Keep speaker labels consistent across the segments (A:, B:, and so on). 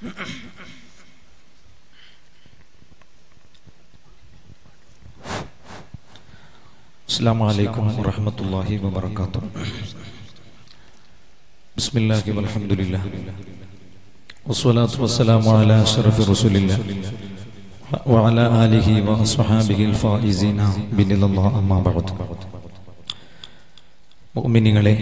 A: السلام عليكم ورحمة الله وبركاته بسم الله والحمد لله والصلاة والسلام على أشرف رسول الله وعلى آله وأصحابه الفائزين بنل الله أما بعد മുഅ്മിനീങ്ങളെ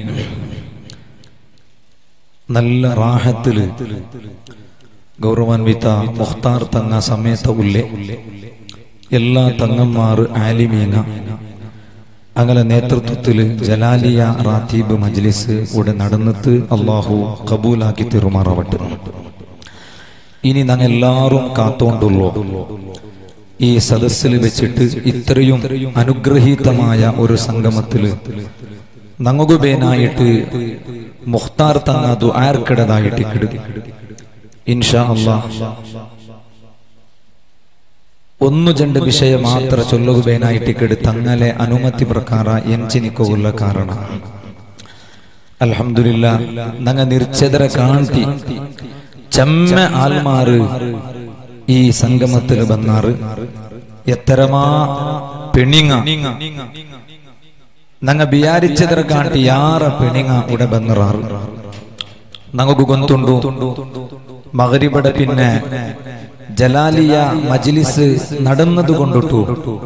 A: നല്ല റാഹത്തില് ഗൗരവാൻവിത മുഖ്താർ തങ്ങ സമയത്ത ഉള്ളെ എല്ലാ തങ്ങന്മാർ ആലിമീന അങ്ങനെ നേതൃത്വത്തിൽ ജലാലിയ റാത്തീബ് മജ്ലിസ് ഇവിടെ നടന്നിട്ട് അള്ളാഹു കബൂലാക്കി തെറുമാറാവട്ടെ ഇനി ഞങ്ങൾ എല്ലാവരും കാത്തോണ്ടുള്ളൂ ഈ സദസ്സിൽ വെച്ചിട്ട് ഇത്രയും അനുഗ്രഹീതമായ ഒരു സംഗമത്തില് നങ്ങുബേനായിട്ട് മുഖ്താർ തന്ന ദുആർക്കിടതായിട്ട് കിട ഇൻഷാ അള്ളാഹ് ഒന്നു രണ്ട് വിഷയം മാത്ര ചൊല്ലുകേനായിട്ട് കിട തങ്ങളെ അനുമതി പ്രಕಾರ ಎಂಚಿನಿಕ್ಕುള്ള ಕಾರಣ അൽഹംദുലില്ല നങ്ങ നിർച്ചതര കാണ്ടി ചെമ്മ ആൽമാറ് ഈ സംഗമത്തിൽ വന്നാറ് എത്തരമാ പെണിങ്ങ നങ്ങ വിചാരിച്ചതര കാണ്ടി യാറ പെണിങ്ങ ഇവിടെ ബന്നറാറ് നങ്ങക്ക് ഗൊന്തുണ്ടു മകരിബട പിന്നെ ജലാലിയ മജ്ലിസ് നടന്നത് കൊണ്ടിട്ടു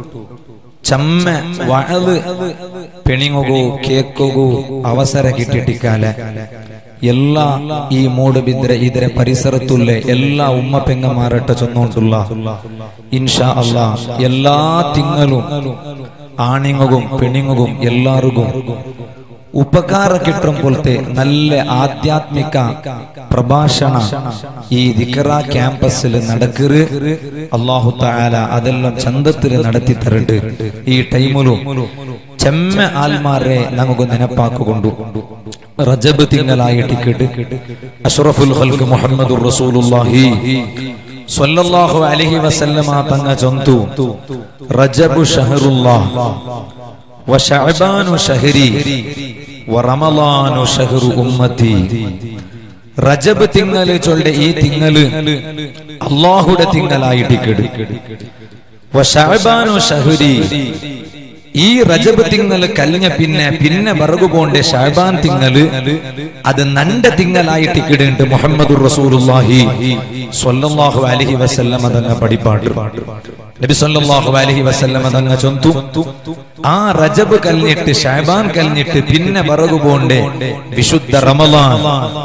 A: ചമ്മ വഴല് പെണിങ്ങുകോ കേക്കുകോ അവസര കിട്ടിട്ടിക്കാല എല്ലാ ഈ മൂടുബിദ്ര ಇದರ ಪರಿಸರത്തുള്ള എല്ലാ ഉമ്മ പെങ്ങന്മാരട്ട ചൊന്നോണ്ടുള്ള ഇൻഷാ അല്ലാ എല്ലാ തിങ്ങലും ആണിങ്ങും പെണിങ്ങും എല്ലാവർക്കും ഉപകാര കിട്ടും പോലത്തെ നല്ല ആധ്യാത്മിക പ്രഭാഷണ ഈ ദിക്കറ ക്യാമ്പസിൽ നടക്കറ് അള്ളാഹു താല അതെല്ലാം ചന്തത്തിൽ നടത്തി തരട്ട് ഈ ടൈമിലും ചെമ്മ ആൽമാരെ നമുക്ക് നെനപ്പാക്കുകൊണ്ടു റജബ് തിങ്കളായിട്ട് കേട്ട് അഷ്റഫുൽ ഖൽക്ക് മുഹമ്മദുർ റസൂലുള്ളാഹി സ്വല്ലല്ലാഹു അലൈഹി വസല്ലമ തങ്ങ ചൊന്തു റജബു ഷഹറുല്ലാഹ് വശഅബാനു ഷഹരി വറമളാനു ഷഹറു ഉമ്മത്തി റജബ് തിങ്ങല് ചൊല്ലെ ഈ തിങ്ങല് അള്ളാഹുടെ തിങ്ങലായിട്ട് കെടു വശഅബാനു ഷഹരി ഈ റജബ് തിങ്ങല് കലിഞ്ഞ പിന്നെ പിന്നെ വറകു പോണ്ടെ ഷഹബാൻ തിങ്ങല് അത് നന്റെ തിങ്ങലായിട്ട് കിടണ്ട് മുഹമ്മദ് റസൂലുള്ളാഹി സ്വല്ലല്ലാഹു അലൈഹി വസല്ലമ തങ്ങ പടിപ്പാട്ട് നബി സല്ലല്ലാഹു അലൈഹി വസല്ലമ തങ്ങ ചൊന്തു ആ റജബ് കലിഞ്ഞിട്ട് ഷഹബാൻ കലിഞ്ഞിട്ട് പിന്നെ വറകു പോണ്ടെ വിശുദ്ധ റമളാൻ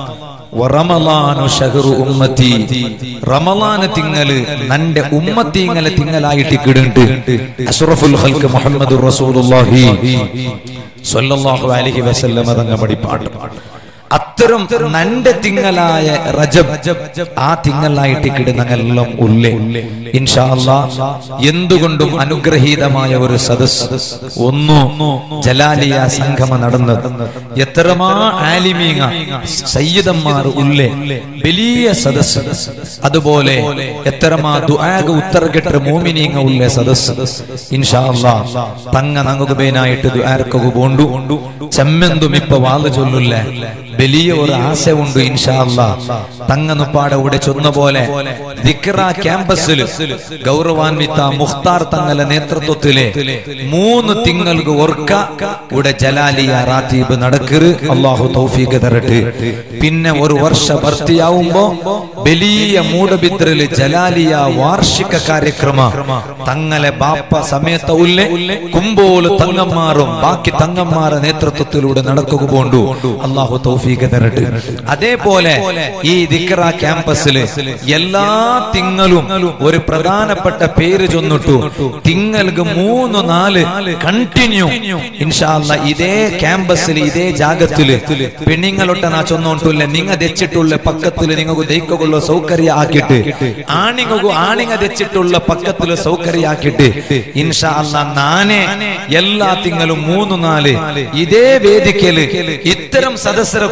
A: വറമലാനു ഷഹറു ഉമ്മത്തി റമലാന് തിങ്ങല് നന്റെ ഉമ്മത്തിങ്ങലെ തിങ്ങലായിട്ട് കിടുണ്ട് അഷ്റഫുൽ ഖൽക്ക് മുഹമ്മദ് റസൂലുള്ളാഹി സ്വല്ലല്ലാഹു അലൈഹി വസല്ലമ തങ്ങ പടിപ്പാട്ട് അത്തരം നന്റെ തിങ്ങലായ റജബ് ആ തിങ്ങലായിട്ട് കിടുന്നങ്ങെല്ലാം ഉള്ളേ ഇൻഷാ അല്ലാ എന്തുകൊണ്ടും അനുഗ്രഹീതമായ ഒരു സദസ് ഒന്നു ജലാലിയ സംഗമ നടന്നത് എത്രമാ ആലിമീങ്ങ സയ്യിദന്മാർ ഉള്ളേ വലിയ സദസ് അതുപോലെ എത്രമാ ദുആക ഉത്തരകെട്ട മോമിനീങ്ങ ഉള്ളേ സദസ് ഇൻഷാ അല്ലാ തങ്ങ നങ്ങുകബേനായിട്ട് ദുആർക്കു പോണ്ടു ചെമ്മെന്തും ഇപ്പൊ വാള് ചൊല്ലുല്ലേ വലിയ ഒരു ആശ ഉണ്ട് ഇൻഷാല്ല തങ്ങനുപ്പാടെ ഇവിടെ ചൊന്ന പോലെ ദിക്ര ക്യാമ്പസിൽ ഗൗരവാൻവിത്ത മുഖ്താർ തങ്ങല നേതൃത്വത്തിലെ മൂന്ന് തിങ്ങൾക്ക് ഓർക്ക ഇവിടെ ജലാലിയ റാത്തീബ് നടക്കറ് അള്ളാഹു തൗഫീഖ് തരട്ട് പിന്നെ ഒരു വർഷ ഭർത്തിയാവുമ്പോ വലിയ മൂടബിദ്രല് ജലാലിയ വാർഷിക കാര്യക്രമ തങ്ങളെ ബാപ്പ സമയത്ത ഉല്ലെ കുമ്പോല് തങ്ങന്മാരും ബാക്കി തങ്ങന്മാരുടെ നേതൃത്വത്തിലൂടെ നടക്കുക പോണ്ടു അള്ളാഹു തൗഫീഖ് തരട്ടെ അതേപോലെ ഈ ദിക്ര ക്യാമ്പസില് എല്ലാ തിങ്ങളും ഒരു പ്രധാനപ്പെട്ട പേര് ചൊന്നിട്ടു തിങ്ങൾക്ക് മൂന്ന് നാല് കണ്ടിന്യൂ ഇൻഷാല്ല ഇതേ ക്യാമ്പസിൽ ഇതേ ജാഗത്തില് പെണ്ണുങ്ങളൊട്ട നാ ചൊന്നോണ്ടില്ല നിങ്ങ തെച്ചിട്ടുള്ള പക്കത്തില് നിങ്ങൾക്ക് ദൈക്കുള്ള സൗകര്യ ആക്കിയിട്ട് ആണിങ്ങു ആണിങ്ങ തെച്ചിട്ടുള്ള പക്കത്തില് സൗകര്യ ആക്കിയിട്ട് ഇൻഷാല്ല നാനേ എല്ലാ തിങ്ങളും മൂന്ന് നാല് ഇതേ വേദിക്കല് ഇത്തരം സദസ്സര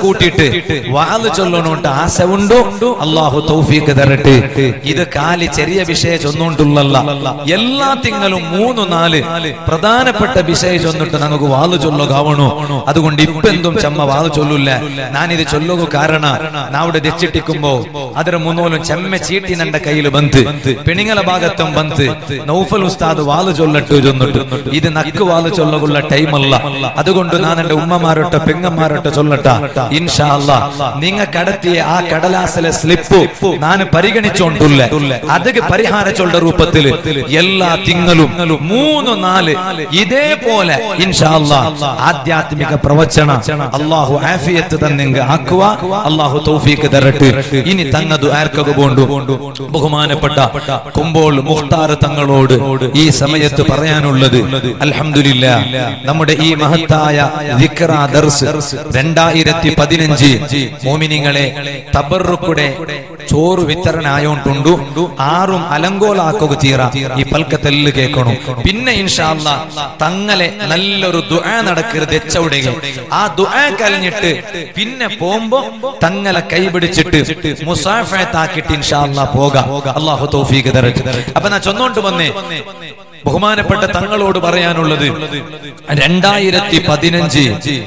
A: കൂട്ടിയിട്ട് വാല് ചൊല്ലണോണ്ട് ആശ ഉണ്ടോ അള്ളാഹു തൗഫീക്ക് തരട്ടെ ഇത് കാലി ചെറിയ വിഷയം ചൊന്നുകൊണ്ടുള്ള എല്ലാ തിങ്ങളും മൂന്ന് നാല് പ്രധാനപ്പെട്ട വിഷയം ചൊന്നിട്ട് നമുക്ക് വാല് ചൊല്ലുകാവണോ അതുകൊണ്ട് ഇപ്പെന്തും ചമ്മ വാല് ചൊല്ലൂല്ല ഞാനിത് ചൊല്ലുക കാരണ നാവിടെ തെച്ചിട്ടിക്കുമ്പോ ಅದರ ಮುನ್ನೋಲು ಚೆಮ್ಮೆ ಚೀಟಿ ನಂಡ ಕೈಲು ಬಂತು ಪೆಣಿಗಲ ಭಾಗತ್ತಂ ಬಂತು ನೌಫಲ್ ಉಸ್ತಾದ್ ವಾಲು ಚೊಲ್ಲಟ್ಟು ചൊന്നിട്ട് ഇത് നക്ക് വാല് ചൊല്ലുള്ള ടൈം അല്ല അതുകൊണ്ട് ഞാൻ എന്റെ ഉമ്മമാരൊട്ട പെങ്ങന്മാരൊട്ട ചൊല്ലട്ട ഇൻഷാ അല്ലാ നിങ്ങ കടത്തിയ ആ കടലാസിലെ സ്ലിപ്പ് ഞാൻ പരിഗണിച്ചോണ്ടുള്ള അതിന് പരിഹാര ചൊല്ല രൂപത്തിൽ എല്ലാ തിങ്ങളും മൂന്ന് നാല് ഇതേപോലെ ഇൻഷാ അല്ലാ ആധ്യാത്മിക പ്രവചന അള്ളാഹു ആഫിയത്ത് തന്നെ ആക്കുക അള്ളാഹു തൗഫീക്ക് തരട്ടെ ഇനി തങ്ങതു ആർക്കൊക്കെ പോണ്ടു ബഹുമാനപ്പെട്ട കുമ്പോൾ മുഖ്താർ തങ്ങളോട് ഈ സമയത്ത് പറയാനുള്ളത് അൽഹംദുലില്ല നമ്മുടെ ഈ മഹത്തായ ദിക്റ ദർസ് രണ്ടായിരത്തി പതിനഞ്ച് മോമിനിങ്ങളെ തബറുക്കുടെ ചോറ് വിതരണ ആയോണ്ടുണ്ടു ആറും അലങ്കോലാക്കുക തീറ ഈ പൽക്കത്തെല്ല് കേൾക്കണു പിന്നെ ഇൻഷാല്ല തങ്ങളെ നല്ലൊരു ദുആ നടക്കരുത് എച്ചവിടുക ആ ദുആ കഴിഞ്ഞിട്ട് പിന്നെ പോകുമ്പോ തങ്ങളെ കൈപിടിച്ചിട്ട് മുസാഫത്താക്കിട്ട് ഇൻഷാല്ല പോകാം അള്ളാഹു തൗഫീഖ് തരട്ടെ അപ്പൊ ഞാൻ ചൊന്നോണ്ട് വന്നേ ബഹുമാനപ്പെട്ട തങ്ങളോട് പറയാനുള്ളത് രണ്ടായിരത്തി പതിനഞ്ച്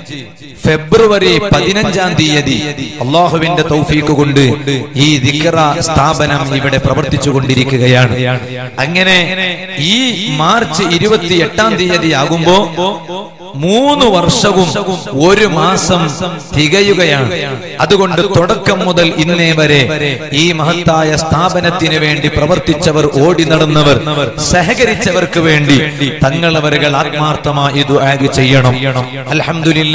A: ഫെബ്രുവരി പതിനഞ്ചാം തീയതി അള്ളാഹുവിന്റെ തൗഫീക്ക് കൊണ്ട് ഈ ദിക്റ സ്ഥാപനം ഇവിടെ പ്രവർത്തിച്ചു കൊണ്ടിരിക്കുകയാണ് അങ്ങനെ ഈ മാർച്ച് ഇരുപത്തി എട്ടാം തീയതി ആകുമ്പോ മൂന്ന് വർഷവും ഒരു മാസം തികയുകയാണ് അതുകൊണ്ട് തുടക്കം മുതൽ ഇന്നേ വരെ ഈ മഹത്തായ സ്ഥാപനത്തിന് വേണ്ടി പ്രവർത്തിച്ചവർ ഓടി നടന്നവർ സഹകരിച്ചവർക്ക് വേണ്ടി തങ്ങളവരുകൾ ആത്മാർത്ഥമായി ഇത് ആഗ് ചെയ്യണം അൽഹംദുലില്ല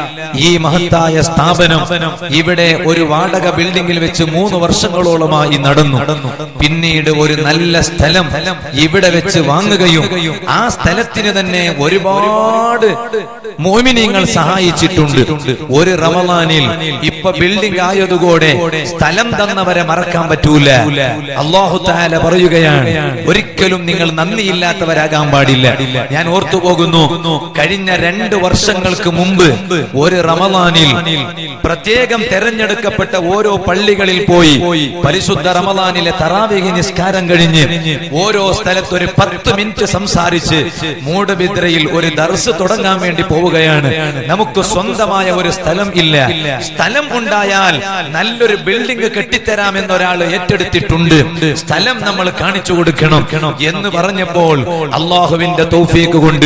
A: ഈ മഹത്തായ സ്ഥാപനം ഇവിടെ ഒരു വാടക ബിൽഡിംഗിൽ വെച്ച് മൂന്ന് വർഷങ്ങളോളമായി നടന്നു പിന്നീട് ഒരു നല്ല സ്ഥലം ഇവിടെ വെച്ച് വാങ്ങുകയും ആ സ്ഥലത്തിന് തന്നെ ഒരുപാട് മോമിനിയങ്ങൾ സഹായിച്ചിട്ടുണ്ട് ഒരു റമലാനിൽ ഇപ്പൊ ബിൽഡിംഗ് ആയതുകൂടെ സ്ഥലം തന്നവരെ മറക്കാൻ പറ്റൂല അള്ളാഹു താല പറയുകയാണ് ഒരിക്കലും നിങ്ങൾ നന്ദിയില്ലാത്തവരാകാൻ പാടില്ല ഞാൻ ഓർത്തു പോകുന്നു കഴിഞ്ഞ രണ്ട് വർഷങ്ങൾക്ക് മുമ്പ് ഒരു റമലാനിൽ പ്രത്യേകം തെരഞ്ഞെടുക്കപ്പെട്ട ഓരോ പള്ളികളിൽ പോയി പരിശുദ്ധ റമലാനിലെ തറാവിഹി നിസ്കാരം കഴിഞ്ഞ് ഓരോ സ്ഥലത്ത് ഒരു പത്ത് മിനിറ്റ് സംസാരിച്ച് മൂടബിദ്രയിൽ ഒരു ദർസ് തുടങ്ങാൻ വേണ്ടി പോവുകയാണ് നമുക്ക് സ്വന്തമായ ഒരു സ്ഥലം ഇല്ല സ്ഥലം ഉണ്ടായാൽ നല്ലൊരു ബിൽഡിംഗ് കെട്ടിത്തരാമെന്ന് ഒരാൾ ഏറ്റെടുത്തിട്ടുണ്ട് സ്ഥലം നമ്മൾ കാണിച്ചു കൊടുക്കണം എന്ന് പറഞ്ഞപ്പോൾ അള്ളാഹുവിന്റെ തൗഫീക്ക് കൊണ്ട്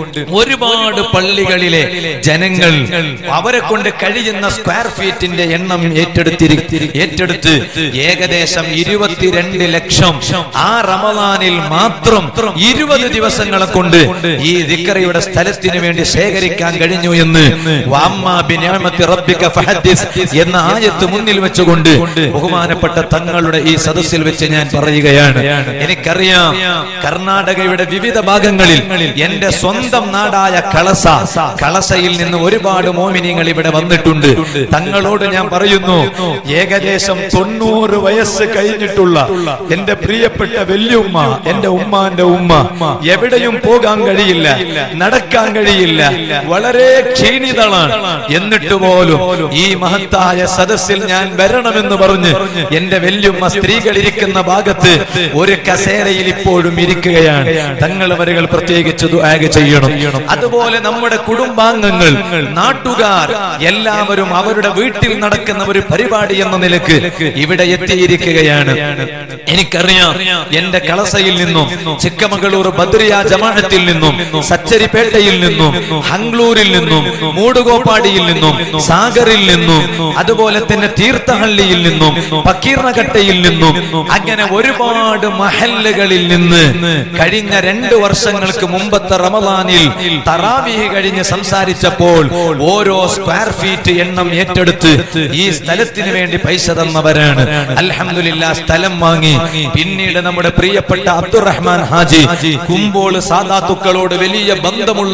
A: ഒരുപാട് പള്ളികളിലെ ജനങ്ങൾ അവരെ കൊണ്ട് കഴിയുന്ന സ്ക്വയർ ഫീറ്റിന്റെ എണ്ണം ഏറ്റെടുത്തിരി ഏറ്റെടുത്ത് ഏകദേശം ഇരുപത്തിരണ്ട് ലക്ഷം ആ റമദാനിൽ മാത്രം ഇരുപത് ദിവസങ്ങളെ കൊണ്ട് ഈ ദിക്കറയുടെ സ്ഥലത്തിന് വേണ്ടി ശേഖരിക്കാൻ കഴിഞ്ഞു എന്ന് വാമ്മാ ബിനിഅമത്തി റബ്ബിക ഫഹദ്ദിസ് എന്ന ആയത്ത് മുന്നിൽ വെച്ചുകൊണ്ട് ബഹുമാനപ്പെട്ട തങ്ങളുടെ ഈ സദസ്സിൽ വെച്ച് ഞാൻ പറയുകയാണ് എനിക്കറിയാം കർണാടകയുടെ വിവിധ ഭാഗങ്ങളിൽ എന്റെ സ്വന്തം നാടായ കളസ കളസയിൽ നിന്ന് ഒരുപാട് മോമിനിയങ്ങൾ ഇവിടെ വന്നിട്ടുണ്ട് തങ്ങളോട് ഞാൻ പറയുന്നു ഏകദേശം തൊണ്ണൂറ് വയസ്സ് കഴിഞ്ഞിട്ടുള്ള എന്റെ പ്രിയപ്പെട്ട വല്യുമ്മ എന്റെ ഉമ്മാന്റെ ഉമ്മ എവിടെയും പോകാൻ കഴിയില്ല നടക്കാൻ കഴിയില്ല വളരെ ക്ഷീണിതളാണ് എന്നിട്ട് പോലും ഈ മഹത്തായ സദസ്സിൽ ഞാൻ വരണമെന്ന് പറഞ്ഞ് എന്റെ വല്യുമ്മ സ്ത്രീകൾ ഇരിക്കുന്ന ഭാഗത്ത് ഒരു കസേരയിൽ ഇപ്പോഴും ഇരിക്കുകയാണ് തങ്ങളവരുകൾ പ്രത്യേകിച്ച് ദുആഗ് ചെയ്യണം അതുപോലെ നമ്മുടെ കുടുംബാംഗങ്ങൾ നാട്ടുകാർ എല്ലാവരും അവരുടെ വീട്ടിൽ നടക്കുന്ന ഒരു പരിപാടി എന്ന നിലക്ക് ഇവിടെ എത്തിയിരിക്കുകയാണ് എനിക്കറിയാം എന്റെ കളസയിൽ നിന്നും ചിക്കമകളൂർ ബദ്രിയ ജമാഅത്തിൽ നിന്നും സച്ചരിപ്പേട്ടയിൽ നിന്നും ഹംഗ്ലൂരിൽ നിന്നും മൂടുകോപ്പാടിയിൽ നിന്നും സാഗറിൽ നിന്നും അതുപോലെ തന്നെ തീർത്ഥഹള്ളിയിൽ നിന്നും പക്കീർണഘട്ടയിൽ നിന്നും അങ്ങനെ ഒരുപാട് മഹല്ലുകളിൽ നിന്ന് കഴിഞ്ഞ രണ്ട് വർഷങ്ങൾക്ക് മുമ്പത്തെ റമദാനിൽ തറാവീഹ് കഴിഞ്ഞ് സംസാരിച്ചപ്പോൾ ഓരോ സ്ക്വയർ ഫീറ്റ് എണ്ണം ഏറ്റെടുത്ത് ഈ സ്ഥലത്തിന് വേണ്ടി പൈസ തന്നവരാണ് അൽഹംദുലില്ലാ സ്ഥലം വാങ്ങി പിന്നീട് നമ്മുടെ പ്രിയപ്പെട്ട അബ്ദുറഹ്മാൻ ഹാജി കുമ്പോൾ സാദാത്തുക്കളോട് വലിയ ബന്ധമുള്ള ഒരു നല്ല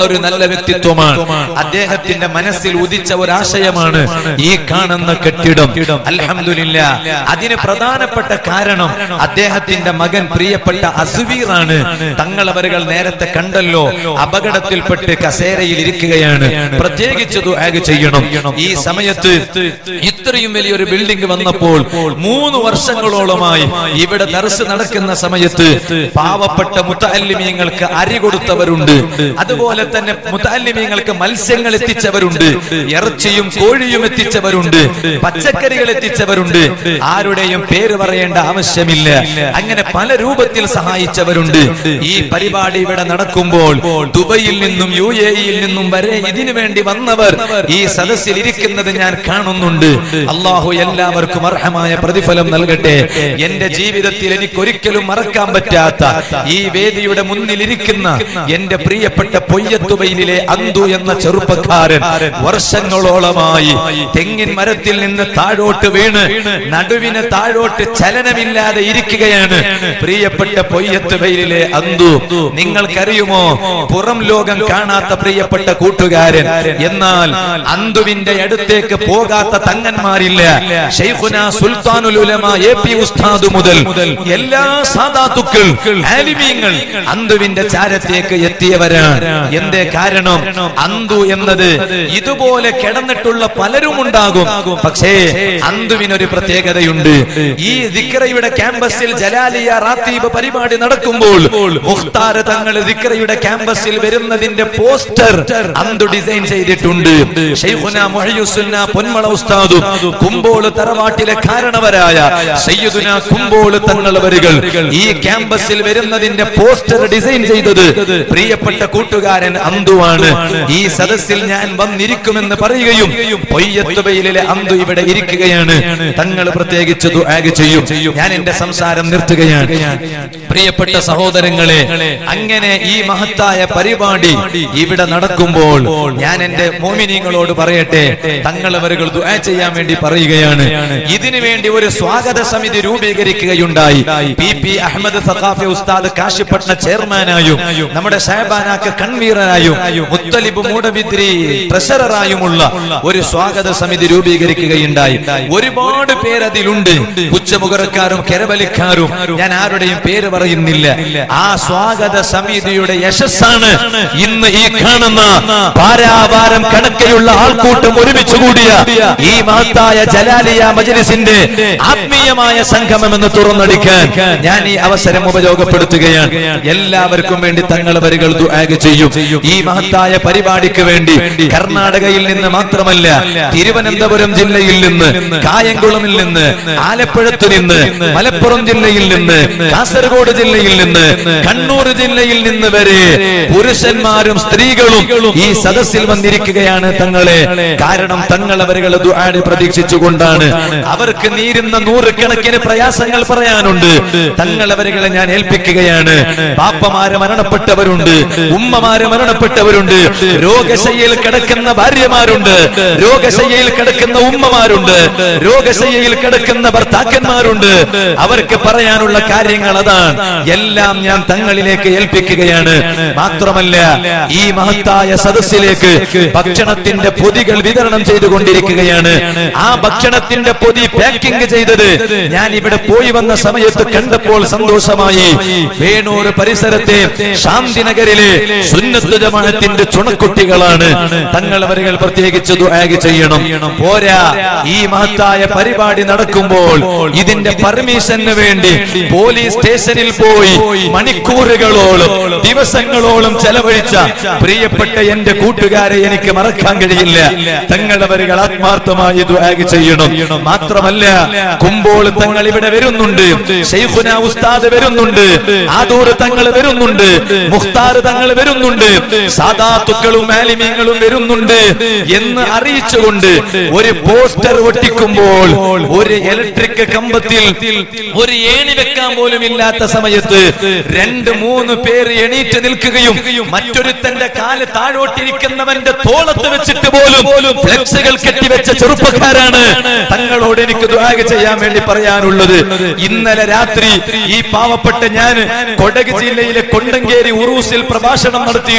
A: വ്യക്തിത്വമാണ് അദ്ദേഹത്തിന്റെ മനസ്സിൽ ഉദിച്ച ഒരാശയമാണ് ഈ കാണുന്ന കെട്ടിടം അൽഹംദുലില്ല അതിന് പ്രധാനപ്പെട്ട കാരണം അദ്ദേഹത്തിന്റെ മകൻ പ്രിയപ്പെട്ട അസുവീറാണ് തങ്ങളവരുകൾ നേരത്തെ കണ്ടല്ലോ അപകടത്തിൽപ്പെട്ട് കസേരയിൽ ഇരിക്കുകയാണ് പ്രത്യേകിച്ച് ദുആ ചെയ്യണം ഈ സമയത്ത് ഇത്രയും വലിയൊരു ബിൽഡിംഗ് വന്നപ്പോൾ മൂന്ന് വർഷങ്ങളോളമായി ഇവിടെ ദർസ് നടക്കുന്ന സമയത്ത് പാവപ്പെട്ട മുത്തല്ലിമീങ്ങൾക്ക് അരി കൊടുത്തവരുണ്ട് അതുപോലെ തന്നെ മുത്തല്ലിമീങ്ങൾക്ക് മത്സ്യങ്ങൾ എത്തിച്ചവരുണ്ട് ഇറച്ചിയും കോഴിയും എത്തിച്ചവരുണ്ട് പച്ചക്കറികൾ എത്തിച്ചവരുണ്ട് ആരുടെയും പേര് പറയേണ്ട ആവശ്യമില്ല അങ്ങനെ പല രൂപത്തിൽ സഹായിച്ചവരുണ്ട് ഈ പരിപാടി ഇവിടെ നടക്കുമ്പോൾ ദുബൈയിൽ നിന്നും യു എ ഇയിൽ നിന്നും വരെ ഇതിനു വേണ്ടി വന്നവർ ഈ സദസ്സിൽ ഇരിക്കുന്നത് ഞാൻ കാണുന്നുണ്ട് അള്ളാഹു എല്ലാവർക്കും അർഹമായ പ്രതിഫലം നൽകട്ടെ എന്റെ ജീവിതത്തിൽ എനിക്ക് ഒരിക്കലും മറക്കാൻ പറ്റാത്ത ഈ വേദിയുടെ മുന്നിലിരിക്കുന്ന എന്റെ പ്രിയപ്പെട്ട പൊയ്യത്തുബൈലിലെ അന്തു എന്ന ചെറുപ്പക്കാരൻ വർഷങ്ങളോളമായി തെങ്ങിൻ മരത്തിൽ നിന്ന് താഴോട്ട് വീണ് നടുവിന് താഴോട്ട് ചലനമില്ലാതെ ഇരിക്കുകയാണ് പ്രിയപ്പെട്ട പൊയ്യത്തുബൈലിലെ അന്തു നിങ്ങൾക്കറിയുമോ പുറം ലോകം കാണാത്ത പ്രിയപ്പെട്ട കൂട്ടുകാരൻ എന്നാൽ അന്തുവിന്റെ അടുത്തേക്ക് പോകാത്ത തങ്ങന്മാരില്ല ഷെയ്ഖുന സുൽത്താനുൽ ഉലമ എ പി ഉസ്താദ് മുതൽ എല്ലാ സാദാത്തുക്കൾ ആലിമീങ്ങൾ അന്തുവിന്റെ ചാരത്തേക്ക് എത്തിയവരാണ് എന്തേ കാരണം അന്തു എന്നത് ഇതുപോലെ കിടന്നിട്ടുള്ള പലരും ഉണ്ടാകും പക്ഷേ അന്തുവിനൊരു പ്രത്യേകതയുണ്ട് ഈ ദിക്റയുടെ ക്യാമ്പസിൽ ജലാലിയ റാത്തീബ് പരിപാടി നടക്കുമ്പോൾ മുഖ്താർ തങ്ങൾ ദിക്റയുടെ ക്യാമ്പസിൽ വരുന്നതിന്റെ പോസ്റ്റർ അന്തു ഡിസൈൻ ചെയ്തിട്ടുണ്ട് ഷെയ്ഖുന മുഹയ്യുസുന്ന പൊന്മള ഉസ്താദും കുമ്പോള് തറവാട്ടിലെ കാരണവരായ സയ്യിദുന കുമ്പോള് തങ്ങളവരുകൾ ഈ ക്യാമ്പസിൽ വരുന്നതിന്റെ പോസ്റ്റർ ഡിസൈൻ ചെയ്തത് പ്രിയപ്പെട്ട കൂട്ടുകാരൻ അന്തുവാണ് ഈ സദസ്സിൽ ഞാൻ വന്നിരിക്കുമെന്ന് പറയുകയും പൊയ്യത്തുബയിലെ അന്തു ഇവിടെ ഇരിക്കുകയാണ് തങ്ങൾ പ്രത്യേകിച്ച് ദുആ ചെയ്യും ഞാൻ എന്റെ സംസാരം നിർത്തുകയാണ് പ്രിയപ്പെട്ട സഹോദരങ്ങളെ അങ്ങനെ ഈ മഹത്തായ പരിപാടി ഇവിടെ നടക്കുമ്പോൾ ഞാൻ എന്റെ മോമിനിങ്ങളോട് പറയട്ടെ തങ്ങളവരുകൾ ദുആ ചെയ്യാൻ വേണ്ടി പറയുകയാണ് ഇതിനു വേണ്ടി ഒരു സ്വാഗത സമിതി രൂപീകരിക്കുകയുണ്ടായി പി പി അഹമ്മദ് സഖാഫി ഉസ്താദ് കാശിപ്പട്ന ചെയർമാനായും നമ്മുടെ ഷഹബാനാക്ക് കൺവീനറായും മുത്തലിബ് മൂടബിദ്രി ട്രഷററായുമുള്ള ഒരു സ്വാഗത സമിതി രൂപീകരിക്കുകയുണ്ടായി ഒരുപാട് പേര് അതിലുണ്ട് ഉച്ചമുഖറക്കാരും കെരവലിക്കാരും ഞാൻ ആരുടെയും പേര് പറയുന്നില്ല ആ സ്വാഗത സമിതിയുടെ യശസ്സാണ് ഇന്ന് ഈ കാണുന്ന പാരാവാരം കണക്കെയുള്ള ആൾക്കൂട്ടം ഒരുമിച്ച് കൂടിയ ഈ മഹത്തായ ജലാലിയ മജലിസിന്റെ ആത്മീയമായ സംഗമം എന്ന് തുറന്നടിക്കാൻ ഞാൻ ഈ അവസരം ഉപയോഗപ്പെടുത്തുകയാണ് എല്ലാവർക്കും വേണ്ടി തങ്ങളെ വരികൾ ദുആ ചെയ്യും ഈ മഹത്തായ പരിപാടിക്ക് വേണ്ടി കർണാടകയിൽ നിന്ന് മാത്രമല്ല തിരുവനന്തപുരം ജില്ലയിൽ നിന്ന് കായംകുളമിൽ നിന്ന് ആലപ്പുഴത്തു നിന്ന് മലപ്പുറം ജില്ലയിൽ നിന്ന് കാസർഗോഡ് ജില്ലയിൽ നിന്ന് കണ്ണൂർ ജില്ലയിൽ നിന്ന് വരെ പുരുഷന്മാരും സ്ത്രീകളും ഈ സദസ്സിൽ വന്നിരിക്കുകയാണ് തങ്ങളെ കാരണം തങ്ങൾ അവരുകളെ ദുആട് പ്രതീക്ഷിച്ചുകൊണ്ടാണ് അവർക്ക് നീരുന്ന നൂറുകണക്കിന് പ്രയാസങ്ങൾ പറയാനുണ്ട് തങ്ങൾ അവരുകളെ ഞാൻ ഏൽപ്പിക്കുകയാണ് പാപ്പമാര് മരണപ്പെട്ടവരുണ്ട് ഉമ്മമാര് മരണപ്പെട്ടവരുണ്ട് രോഗശയ്യയിൽ കിടക്കുന്ന ഭാര്യമാരുണ്ട് രോഗശയ്യയിൽ കിടക്കുന്ന ഉമ്മമാരുണ്ട് രോഗശയ്യയിൽ കിടക്കുന്ന ഭർത്താക്കന്മാരുണ്ട് അവർക്ക് പറയാനുള്ള കാര്യങ്ങൾ അതാണ് എല്ലാം ഞാൻ തങ്ങളിലേക്ക് ഏൽപ്പിക്കുകയാണ് മാത്രമല്ല ഈ മഹത്തായ സദസ്സിലേക്ക് ഭക്ഷണത്തിന്റെ പൊതികൾ വിതരണം ചെയ്തുകൊണ്ടിരിക്കുകയാണ് ആ ഭക്ഷണത്തിന്റെ പൊതി പാക്കിംഗ് ചെയ്തത് ഞാൻ ഇവിടെ പോയി വന്ന സമയത്ത് കണ്ടപ്പോൾ സന്തോഷമായി വേണൂർ പരിസരത്തെ ശാന്തിനഗരിലെ സുന്നത്ത് ജമാഅത്തിന്റെ ചുണക്കുട്ടികളാണ് തങ്ങൾ അവരുകൾ പ്രത്യേകിച്ച് ദുആ ചെയ്യണം പോരാ ഈ മഹത്തായ പരിപാടി നടക്കുമ്പോൾ ഇതിന്റെ പെർമിഷന് വേണ്ടി പോലീസ് സ്റ്റേഷനിൽ പോയി മണിക്കൂറുകളോളം ദിവസങ്ങളോളം ചെലവഴിച്ച പ്രിയപ്പെട്ട എന്റെ കൂട്ടുകാരെ എനിക്ക് മറക്കാൻ കഴിയില്ല തങ്ങളവരുകൾ ആത്മാർത്ഥമായി ദുആ ചെയ്യണം മാത്രമല്ല കുമ്പോൾ തങ്ങൾ ഇവിടെ വരുന്നുണ്ട് ഷെയ്ഖുന ഉസ്താദ് വരുന്നുണ്ട് ആദൂർ തങ്ങൾ വരുന്നുണ്ട് മുഖ്താർ തങ്ങൾ വരുന്നുണ്ട് സാദാത്തുക്കളും മാലിമ്യങ്ങളും വരുന്നുണ്ട് എന്ന് അറിയിച്ചുകൊണ്ട് ഒരു പോസ്റ്റർ ഒട്ടിക്കുമ്പോൾ ഒരു ഇലക്ട്രിക് കമ്പത്തിൽ ഒരു ഏണി വെക്കാൻ പോലും ഇല്ലാത്ത സമയത്ത് രണ്ട് മൂന്ന് പേര് എണീറ്റ് നിൽക്കുകയും മറ്റൊരുത്തന്റെ കാല് താഴോട്ടിരിക്കുന്നവന്റെ തോളത്ത് വെച്ചിട്ട് പോലും ഫ്ലെക്സുകൾ കെട്ടിവെച്ച ചെറുപ്പക്കാരാണ് തങ്ങളോട് എനിക്ക് ദ്വാഗ ചെയ്യാൻ വേണ്ടി പറയാനുള്ളത് ഇന്നലെ രാത്രി ഈ പാവപ്പെട്ട ഞാൻ കൊടക് ജില്ലയിലെ കൊണ്ടങ്കേരി ഉറൂസിൽ പ്രഭാഷണം നടത്തിയിട്ട്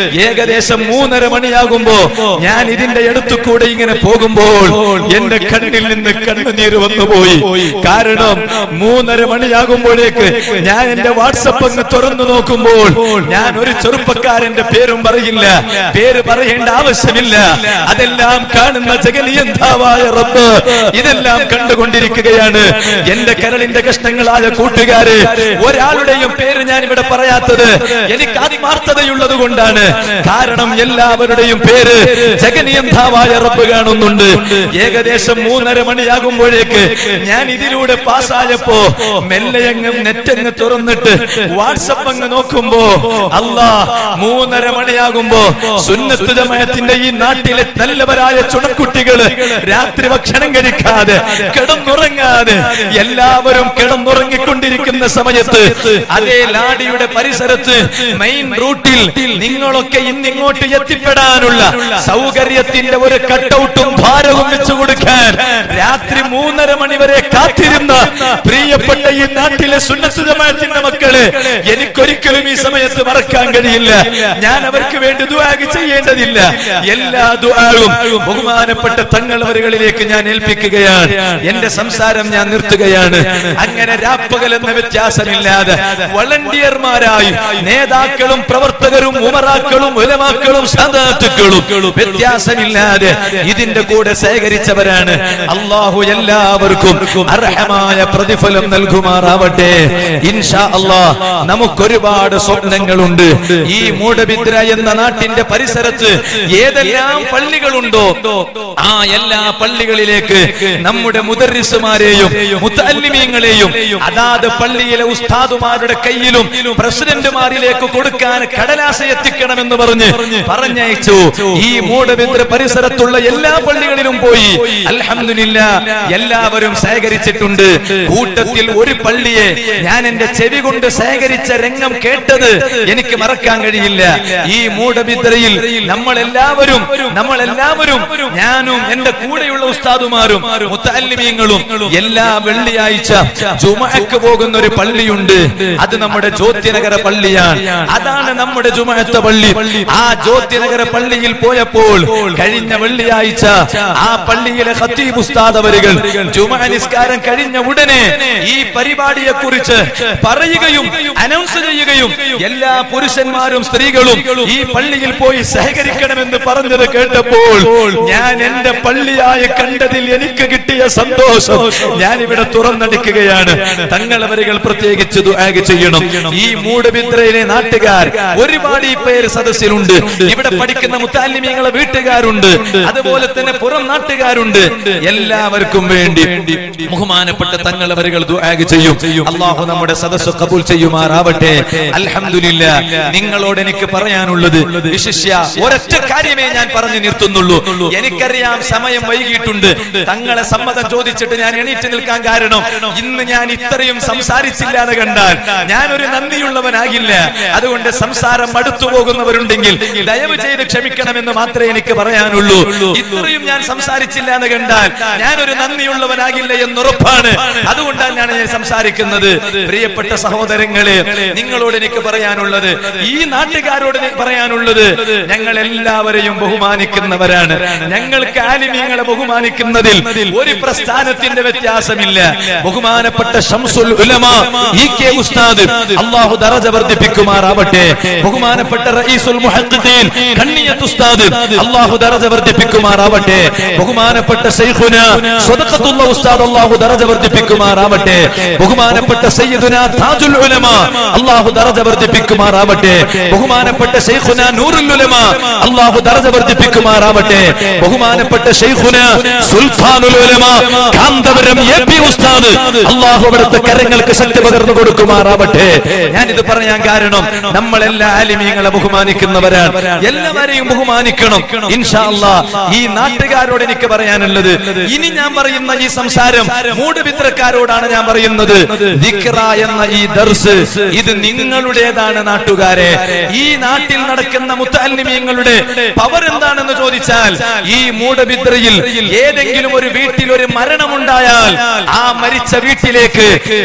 A: ഏകദേശം മൂന്നര മണിയാകുമ്പോ ഞാൻ ഇതിന്റെ അടുത്തു കൂടെ ഇങ്ങനെ പോകുമ്പോൾ എന്റെ കണ്ണിൽ നിന്ന് കണ്ണുനീര് വന്നുപോയി കാരണം മൂന്നര മണിയാകുമ്പോഴേക്ക് ഞാൻ എന്റെ വാട്സപ്പ് അങ്ങ് തുറന്നു നോക്കുമ്പോൾ ഞാൻ ഒരു ചെറുപ്പക്കാരന്റെ പേരും പറയില്ല പേര് പറയേണ്ട ആവശ്യമില്ല അതെല്ലാം കാണുന്ന ജഗനിയന്താവായ റബ്ബ് ഇതെല്ലാം കണ്ടുകൊണ്ടിരിക്കുകയാണ് എന്റെ കരളിന്റെ കഷ്ണങ്ങളായ കൂട്ടുകാര് ഒരാളുടെയും പേര് ഞാൻ ഇവിടെ പറയാത്തത് എനിക്ക് ആത്മാർത്ഥതയുള്ളത് കൊണ്ടാണ് കാരണം എല്ലാവരുടെയും പേര് ജഗനിയന്താവായ റബ്ബ് കാണുന്നുണ്ട് ഏകദേശം മൂന്നര മണിയാകുമ്പോഴേക്ക് ഞാൻ ഇതിലൂടെ പാസ്സായപ്പോ മെല്ലയങ്ങ് നെറ്റങ്ങ് തുറന്നിട്ട് വാട്സപ്പ് അങ്ങ് നോക്കുമ്പോ അല്ലാ മൂന്നര മണിയാകുമ്പോ സുന്നത്ത് ജമാഅത്തിന്റെ ഈ നാട്ടിലെ നല്ലവരായ ചുണക്കുട്ടികള് രാത്രി ഭക്ഷണം കഴിക്കാതെ കിടന്നുറങ്ങാതെ എല്ലാവരും കിടന്നുറങ്ങിക്കൊണ്ടിരിക്കുന്ന സമയത്ത് അതേ ലാഡിയുടെ പരിസരത്ത് മെയിൻ റൂട്ടിൽ നിങ്ങളൊക്കെ ഇന്നിങ്ങോട്ട് എത്തിപ്പെടാനുള്ള സൗകര്യത്തിന്റെ ഒരു കട്ടൗട്ടും ഭാരവും വെച്ചു കൊടുക്കാൻ രാത്രി മൂന്നര മണി വരെ കാത്തിരുന്ന പ്രിയപ്പെട്ട ഈ നാട്ടിലെ സുന്നത്ത് ജമാഅത്തിന്റെ മക്കള് എനിക്കൊരിക്കലും ഈ സമയത്ത് മറക്കാൻ കഴിയില്ല ഞാൻ അവർക്ക് വേണ്ടി ദുആഗ് ചെയ്യേണ്ടതില്ല എല്ലാ ദുആവും ബഹുമാനപ്പെട്ട തങ്ങളവരുകളിലേക്ക് ഞാൻ ഏൽപ്പിക്കുകയാണ് എന്റെ സംസാരം ഞാൻ നിർത്തുകയാണ് അങ്ങനെ രാപ്പകൽ എന്ന വ്യത്യാസമില്ലാതെ വളണ്ടിയർമാരായി നേതാക്കളും പ്രവർത്തകരും ഉമറാക്കളും ഉലമാക്കളും സദാത്തുക്കളും വ്യത്യാസമില്ലാതെ ഇതിന്റെ കൂടെ ശേഖരിച്ചവരാണ് അള്ളാഹു എല്ലാവർക്കും അർഹമായ പ്രതിഫലം നൽകുമാറാവട്ടെ ഇൻഷാ അള്ളാ നമുക്കൊരുപാട് സ്വപ്നങ്ങളുണ്ട് ഈ മൂടബിദ്ര എന്ന നാട്ടിന്റെ പരിസരത്ത് ഏതെല്ലാം പള്ളികളുണ്ടോ ആ എല്ലാ പള്ളികളിലേക്ക് നമ്മുടെ മുദർരിസുമാരെയും മുത്തല്ലിമീങ്ങളെയും അതാത് പള്ളിയിലെ ഉസ്താദുമാരുടെ കയ്യിലും പ്രസിഡന്റുമാരിലേക്ക് കൊടുക്കാൻ കടലാസ എത്തിക്കണമെന്ന് പറഞ്ഞ് പറഞ്ഞയച്ചു ഈ മൂടബിദ്ര പരിസരത്തുള്ള എല്ലാ പള്ളികളിലും പോയി അൽഹംദുലില്ല എല്ലാവരും ശേഖരിച്ചിട്ടുണ്ട് കൂട്ടത്തിൽ ഒരു പള്ളിയെ ഞാൻ എന്റെ ചെവി കൊണ്ട് ശേഖരിച്ച രംഗം കേട്ടത് എനിക്ക് മറക്കാൻ കഴിയില്ല ഈ മൂടബിദ്രയിൽ നമ്മൾ എല്ലാവരും നമ്മൾ എല്ലാവരും ഞാനും എന്റെ കൂടെയുള്ള ഉസ്താദുമാരും മുത്തല്ലിമീങ്ങളും എല്ലാ വെള്ളിയാഴ്ച ജുമഅക്ക് പോകുന്ന ഒരു പള്ളിയുണ്ട് അത് നമ്മുടെ ജ്യോതിനഗര പള്ളിയാണ് അതാണ് നമ്മുടെ ജുമഅത്തെ പള്ളി ആ ജ്യോതിനഗര പള്ളിയിൽ പോയപ്പോൾ കഴിഞ്ഞ വെള്ളിയാഴ്ച ആ പള്ളിയിലെ ഖത്തീബ് ഉസ്താദ് അവരുകൾ ജുമഅ നിസ്കാരം കഴിഞ്ഞ ഉടനെ ഈ പരിപാടിയെ കുറിച്ച് പറയുകയും അനൗൺസ് ചെയ്യുകയും എല്ലാ പുരുഷന്മാരും സ്ത്രീകളും ഈ പള്ളിയിൽ പോയി സഹകരിക്കണമെന്ന് പറഞ്ഞത് കേട്ടപ്പോൾ ഞാൻ എന്റെ പള്ളിയായി കണ്ടതിൽ എനിക്ക് കിട്ടിയ സന്തോഷം ഞാൻ ഇവിടെ തുറന്നടിക്കുകയാണ് തങ്ങളവരുകൾ പ്രത്യേകിച്ച് ദുആഗ് ചെയ്യണം ഈ മൂടബിദ്രയിലെ നാട്ടുകാർ ഒരുപാട് ഈ പേര് സദസ്സിലുണ്ട് ഇവിടെ പഠിക്കുന്ന മുത്താലിമീങ്ങളെ വീട്ടുകാരുണ്ട് അതുപോലെ തന്നെ പുറം നാട്ടുകാരുണ്ട് എല്ലാവർക്കും വേണ്ടി ബഹുമാനപ്പെട്ട തങ്ങളവരുകൾ ദുആഗ് ചെയ്യും അള്ളാഹു നമ്മുടെ സദസ്സ് കബൂൽ ചെയ്യുമാറാവട്ടെ അൽഹംദുലില്ല നിങ്ങളോട് എനിക്ക് പറയാനുള്ളത് വിശിഷ്യ ഒരൊറ്റ കാര്യമേ ഞാൻ പറഞ്ഞു നിർത്തുന്നുള്ളൂ എനിക്കറിയാം സമയം വൈകിട്ടുണ്ട് തങ്ങളെ സമ്മതം ചോദിച്ചിട്ട് ഞാൻ എണീറ്റ് നിൽക്കാൻ കാരണം ഇന്ന് ഞാൻ ഇത്രയും സംസാരിച്ചില്ല എന്ന് കണ്ടാൽ ഞാൻ ഒരു നന്ദിയുള്ളവനാകില്ല അതുകൊണ്ട് സംസാരം മടുത്തു പോകുന്നവരുണ്ടെങ്കിൽ ദയവ് ചെയ്ത് ക്ഷമിക്കണമെന്ന് മാത്രമേ എനിക്ക് പറയാനുള്ളൂ ഇത്രയും ഞാൻ സംസാരിച്ചില്ല എന്ന് കണ്ടാൽ ഞാൻ ഒരു നന്ദിയുള്ളവനാകില്ല എന്നുറപ്പാണ് അതുകൊണ്ടാണ് ഞാൻ ഞാൻ സംസാരിക്കുന്നത് പ്രിയപ്പെട്ട സഹോദരങ്ങളെ നിങ്ങളോട് എനിക്ക് പറയാനുള്ളത് ഈ നാട്ടുകാരോട് എനിക്ക് പറയാനുള്ളത് ഞങ്ങൾ എല്ലാവരെയും ബഹുമാനിക്കുന്നവരാണ് ഞങ്ങൾക്ക് ആലിമീങ്ങളെ ബഹുമാനിക്കുന്നതിൽ ഒരു പ്രസ്ഥാനത്തിന്റെ വ്യത്യാസമില്ല ബഹുമാനപ്പെട്ട ഷംസുൽ ഉലമ ഇ കെ ഉസ്താദ് അള്ളാഹു ദറജ വർദ്ധിപ്പിക്കുമാറാവട്ടെ ബഹുമാനപ്പെട്ട റഈസുൽ മുഹദ്ദിദീൻ കണ്ണിയത്ത് ഉസ്താദ് അള്ളാഹു ദറജ വർദ്ധിപ്പിക്കുമാറാവട്ടെ ബഹുമാനപ്പെട്ട ശൈഖുന സ്വദഖത്തുള്ള ഉസ്താദ് അള്ളാഹു ദറജ വർദ്ധിപ്പിക്കുമാറാവട്ടെ ബഹുമാനപ്പെട്ട സയ്യിദുന താജുൽ ഉലമ അള്ളാഹു ദറജ വർദ്ധിപ്പിക്കുമാറാവട്ടെ ബഹുമാനപ്പെട്ട ശൈഖുന നൂറുൽ ഉലമ അള്ളാഹു ദറജ വർദ്ധിപ്പിക്കുമാറാവട്ടെ ബഹുമാനപ്പെട്ട ശൈഖുന സുൽത്താനുൽ ഉലമ കാന്തപുരം എ പി ഉസ്താദ് അള്ളാഹു അവിടുത്തെ കരങ്ങൾക്ക് ശക്തി പകർന്നു കൊടുക്കുമാറാവട്ടെ ഞാൻ ഇത് പറയാൻ കാരണം നമ്മളെല്ലാ ആലിമീങ്ങളെ ബഹുമാനിക്കുന്നവരാണ് എല്ലാവരെയും ബഹുമാനിക്കണം ഇൻഷാ അല്ലാ ഈ നാട്ടുകാരോട് എനിക്ക് പറയാനുള്ളത് ഇനി ഞാൻ പറയുന്ന ഈ സംസാരം മൂടുപിത്രക്കാരോടാണ് ഞാൻ പറയുന്നത് ദിക്റ എന്ന ഈ ദർസ് ഇത് നിങ്ങളുടേതാണ് നാട്ടുകാരെ ഈ നാട്ടിൽ നടക്കുന്ന മുത്തല്ലിമീങ്ങളുടെ പവർ എന്താണെന്ന് ചോദിച്ചാൽ ഈ മൂടബിദ്രയിൽ ഏതെങ്കിലും ഒരു വീട്ടിൽ ഒരു മരണമുണ്ടായാൽ ആ മരിച്ച വീട്ടിലേക്ക് എന്റെ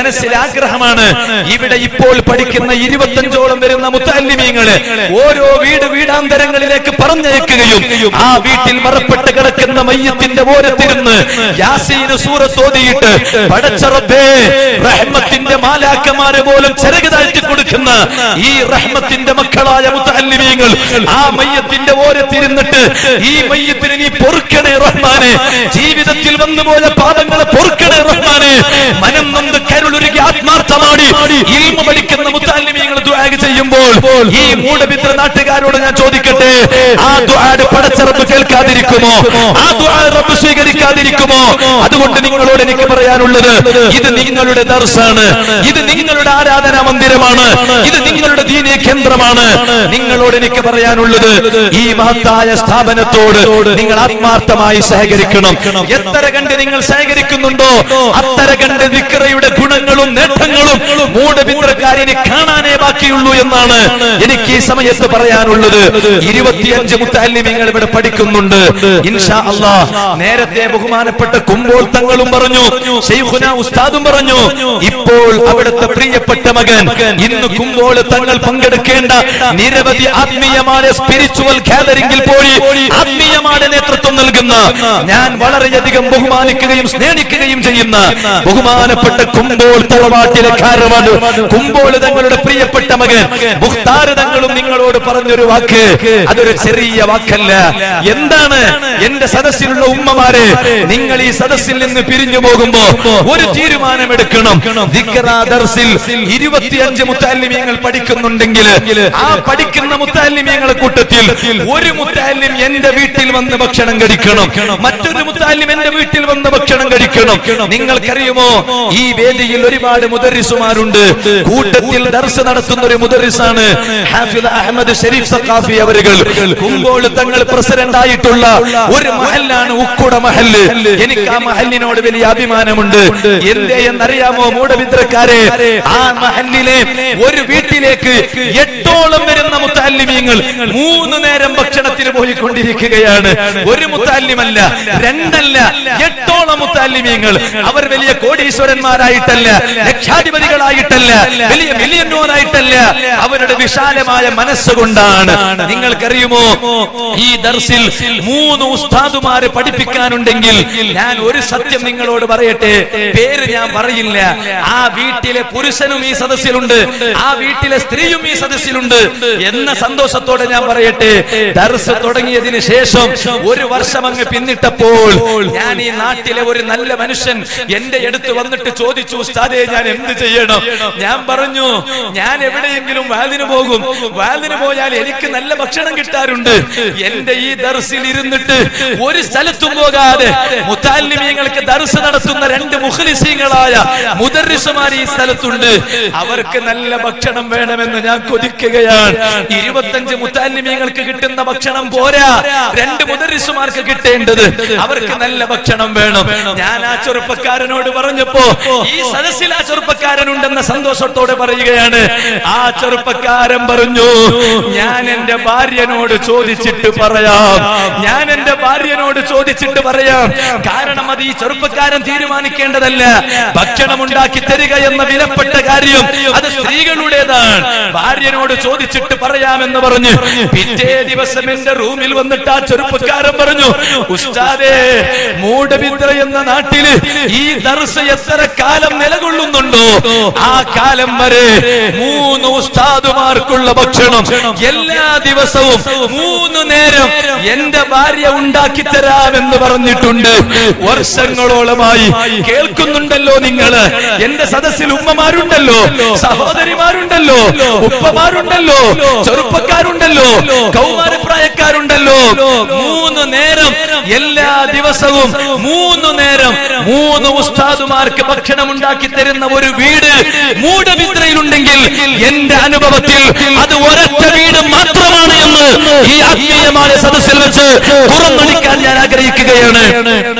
A: മനസ്സിൽ ആഗ്രഹമാണ് ഇവിടെ ഇപ്പോൾ പഠിക്കുന്ന ഇരുപത്തഞ്ചോളം വരുന്ന മുത്താലിമീങ്ങള് ഓരോ വീട് വീടാന്തരങ്ങളിലേക്ക് പറഞ്ഞയക്കുകയും ആ വീട്ടിൽ മറപ്പെട്ട് കിടക്കുന്ന മയ്യത്തിന്റെ ഓരത്തിരുന്ന് യാസീന് സൂറത്ത് ഓതിയിട്ട് പടച്ചറബേ റഹ്മത്തിന്റെ മാലാക്കമാരെ പോലും ചിറക് താഴ്ത്തി കൊടുക്കുന്ന ഈ റഹ്മത്തിന്റെ മക്കളായ മുത്തല്ലിമീങ്ങൾ ആ മയ്യത്തിന്റെ ഓരത്തിരുന്നിട്ട് ഈ മയ്യത്തിന് നീ പൊറുക്കണേ റഹ്മാനെ ജീവിതത്തിൽ വന്നുപോയ പാപങ്ങളെ പൊറുക്കണേ റഹ്മാനെ മനം നൊന്ന് കരുളുരുകി ആത്മാർത്ഥമാടി ഇൽമ പഠിക്കുന്ന മുത്താലിമീങ്ങൾ ദുആഗ് ചെയ്യുമ്പോൾ ഈ മൂടപിത്ര നാട്ടുകാരോട് ഞാൻ ചോദിക്കട്ടെ ആ ദുആട് പടച്ചറബ് കേൾക്കാതിരിക്കുമോ ആ ദുആ റബ്ബ് സ്വീകരിക്കാതിരിക്കുമോ അതുകൊണ്ട് നിങ്ങളോട് എനിക്ക് പറയാനുള്ളത് ഇത് നിങ്ങളുടെ ദർസാണ് ഇത് നിങ്ങളുടെ ആരാധനാ മന്ദിരമാണ് ഇത് നിങ്ങളുടെ ദീനീയ കേന്ദ്രമാണ് നിങ്ങളോട് എനിക്ക് പറയാനുള്ളത് ഈ മഹത്തായ സ്ഥാപനത്തോട് നിങ്ങൾ ആത്മാർത്ഥമായി സഹകരിക്കണം എത്ര കണ്ട് നിങ്ങൾ സഹകരിക്കുന്നുണ്ടോ അത്ര കണ്ട് വിക്രയുടെ ഗുണങ്ങളും നേട്ടങ്ങളും മൂടപിത്രക്കാരിനെ കാണാനേ ബാക്കിയുള്ളൂ എന്നാണ് എനിക്ക് ഈ സമയത്ത് പറയാനുള്ളത് ഇരുപത്തിയഞ്ച് മുത്താലിമ്യങ്ങൾ ഇവിടെ പഠിക്കുന്നുണ്ട് ഇൻഷാ അള്ളാ നേരത്തെ ബഹുമാനപ്പെട്ട കുമ്പോൾ തങ്ങളും പറഞ്ഞു ഷെയ്ഖുന ഉസ്താദും പറഞ്ഞു ഇപ്പോൾ അവിടുത്തെ പ്രിയപ്പെട്ട മകൻ ഇന്ന് കുമ്പോൾ തങ്ങൾ പങ്കെടുക്കേണ്ട നിരവധി ആത്മീയമായ സ്പിരിച്വൽ ഗാദറിംഗിൽ പോയി ആത്മീയമായ നേതൃത്വം നൽകുന്ന ഞാൻ വളരെയധികം ബഹുമാനിക്കുകയും സ്നേഹിക്കുകയും ചെയ്യുന്ന ബഹുമാനപ്പെട്ട കുമ്പോൾ തറവാട്ടിലെ കാരമാണ് കുമ്പോൾ തങ്ങളുടെ പ്രിയപ്പെട്ട മകൻ മുഖ്താർ തങ്ങളും നിങ്ങളോട് പറഞ്ഞൊരു വാക്ക് അതൊരു ചെറിയ വാക്കല്ല എന്താണ് എന്റെ സദസ്സിലുള്ള ഉമ്മമാരെ നിങ്ങൾ ഈ സദസ്സിൽ നിന്ന് പിരിഞ്ഞു പോകുമ്പോ ഒരു തീരുമാനമെടുക്കണം ദിക്റാ ദർസിൽ ഇരുപത്തിയഞ്ച് മുത്താലിമ്യങ്ങൾ പഠിക്കുന്നുണ്ടെങ്കിൽ ആ പഠിക്കുന്ന മുത്താലിമ്യങ്ങളെ കൂട്ടത്തിൽ ഒരു മുത്താലിം എന്റെ വീട്ടിൽ വന്ന് ഭക്ഷണം കഴിക്കണം മറ്റൊരു മുത്താലിം എന്റെ വീട്ടിൽ വന്ന് ഭക്ഷണം കഴിക്കണം നിങ്ങൾക്കറിയുമോ ഈ വേദിയിൽ ഒരുപാട് മുദരിസുമാരുണ്ട് കൂട്ടത്തിൽ ദർസ് നടത്തുന്ന ഒരു മുദരിസാണ് ഹാഫിദ് അഹമ്മദ് ഷരീഫ് സഖാഫി അവരുകൾ കുമ്പോൾ തങ്ങൾ പ്രസിഡന്റ് ആയിട്ടുള്ള ഒരു മഹല്ലാണ് ഉക്കുട മഹല്ല് എനിക്ക് ആ മഹല്ലിനോട് വലിയ അഭിമാനമുണ്ട് എന്തേ എന്നറിയാമോ മൂടവിദ്രക്കാരെ ആ മഹല്ലിലെ ഒരു വീട്ടിലേക്ക് എട്ടോളം വരുന്ന മുത്താലിമ്യങ്ങൾ മൂന്ന് നേരം ഭക്ഷണത്തിന് പോയിക്കൊണ്ടിരിക്കുകയാണ് ഒരു മുത്താലിമല്ല രണ്ടല്ല എട്ടോളം മുത്താലിമ്യങ്ങൾ അവർ വലിയ കോടീശ്വരന്മാരായിട്ടല്ല ലക്ഷാധിപതികളായിട്ടല്ല വലിയ മില്യനോറായിട്ടല്ല അവരുടെ വിശാലമായ മനസ്സുകൊണ്ടാണ് നിങ്ങൾക്കറിയുമോ ഈ ദർസിൽ മൂന്ന് ഉസ്താദുമാരെ പഠിപ്പിക്കാനുണ്ടെങ്കിൽ ഞാൻ ഒരു സത്യം നിങ്ങളോട് പറയട്ടെ പേര് ഞാൻ പറയില്ല ആ വീട്ടിലെ പുരുഷനും ഈ സദസ്സിലുണ്ട് ആ വീട്ടിലെ സ്ത്രീയും ഈ സദസ്സിലുണ്ട് എന്ന സന്തോഷത്തോടെ ഞാൻ പറയട്ടെ ദർസ് തുടങ്ങിയതിന് ശേഷം ഒരു വർഷം അങ്ങ് പിന്നിട്ടപ്പോൾ ഞാൻ ഈ നാട്ടിലെ ഒരു നല്ല മനുഷ്യൻ എന്റെ അടുത്ത് വന്നിട്ട് ചോദിച്ചു ഉസ്താദെ ഞാൻ എന്ത് ചെയ്യണം ഞാൻ പറഞ്ഞു ഞാൻ എവിടെയെങ്കിലും വാലിന് പോകും വാലിന് പോയാൽ എനിക്ക് നല്ല ഭക്ഷണം കിട്ടാറുണ്ട് എന്റെ ഈ ദർസിൽ ഇരുന്നിട്ട് ഒരു സ്ഥലത്തും പോകാതെ മുത്താലിമീങ്ങൾക്ക് ദർസ് നടത്തുന്ന രണ്ട് മുഖലിസീങ്ങളായ മുദർരിസുമാർ ഈ സ്ഥലത്തുണ്ട് അവർക്ക് നല്ല ഭക്ഷണം വേണമെന്ന് ഞാൻ കൊതിക്കുകയാണ് ഇരുപത്തഞ്ച് മുത്താലിമീങ്ങൾക്ക് കിട്ടുന്ന ഭക്ഷണം പോരാ രണ്ട് മുദർരിസുമാർക്ക് കിട്ടേണ്ടത് അവർക്ക് നല്ല ഭക്ഷണം വേണം ഞാൻ ആ ചെറുപ്പക്കാരനോട് പറഞ്ഞപ്പോ ഈ സദസ്സിൽ ആ ചെറുപ്പക്കാരനുണ്ടെന്ന സന്തോഷത്തോടെ പറയുകയാണ് ആ ചെറുപ്പക്കാരൻ പറഞ്ഞു ഞാൻ എന്റെ ഭാര്യനോട് ചോദിച്ചിട്ട് പറയാം ഞാൻ എന്റെ ഭാര്യനോട് ചോദിച്ചിട്ട് പറയാം കാരണം അത് ഈ ചെറുപ്പക്കാരൻ തീരുമാനിക്കേണ്ടതല്ല ഭക്ഷണം ഉണ്ടാക്കി തരിക എന്ന വിലപ്പെട്ട കാര്യം അത് സ്ത്രീകളുടേതാണ് ഭാര്യനോട് ചോദിച്ചിട്ട് പറയാമെന്ന് പറഞ്ഞു പിറ്റേ ദിവസം എന്റെ റൂമിൽ വന്നിട്ട് ആ ചെറുപ്പക്കാരൻ പറഞ്ഞു ഉസ്താദേ മൂടബിദ്ര എന്ന നാട്ടില് ഈ ദർസ് എത്ര കാലം നിലകൊള്ളുന്നുണ്ടോ ആ കാലം വരെ മൂന്ന് ഉസ്താദുമാർക്കുള്ള ഭക്ഷണം എല്ലാ ദിവസവും മൂന്ന് നേരം എന്റെ ഭാര്യ ഉണ്ടാക്കി തരാമെന്ന് പറഞ്ഞിട്ടുണ്ട് വർഷങ്ങളോളമായി കേൾക്കുന്നുണ്ടല്ലോ നിങ്ങള് എന്റെ സദസ്സിൽ ഉമ്മമാരുണ്ടല്ലോ സഹോദരിമാരുണ്ടല്ലോ ഉപ്പമാരുണ്ടല്ലോ ചെറുപ്പക്കാരുണ്ടല്ലോ കൗമാരപ്രായക്കാരുണ്ടല്ലോ മൂന്ന് നേരം എല്ലാ ദിവസവും മൂന്ന് നേരം മൂന്ന് ഉസ്താദുമാർക്ക് ഭക്ഷണം ഉണ്ടാക്കി തരുന്ന ഒരു വീട് മൂടവിദ്രയിലുണ്ടെങ്കിൽ എന്റെ അനുഭവത്തിൽ അത് ഒരൊറ്റ വീട് മാത്രമാണ് എന്ന് ഈ ആത്മീയമായ സദസ്സിൽ വെച്ച് തുറന്നടിക്കാൻ ഞാൻ ആഗ്രഹിക്കുകയാണ്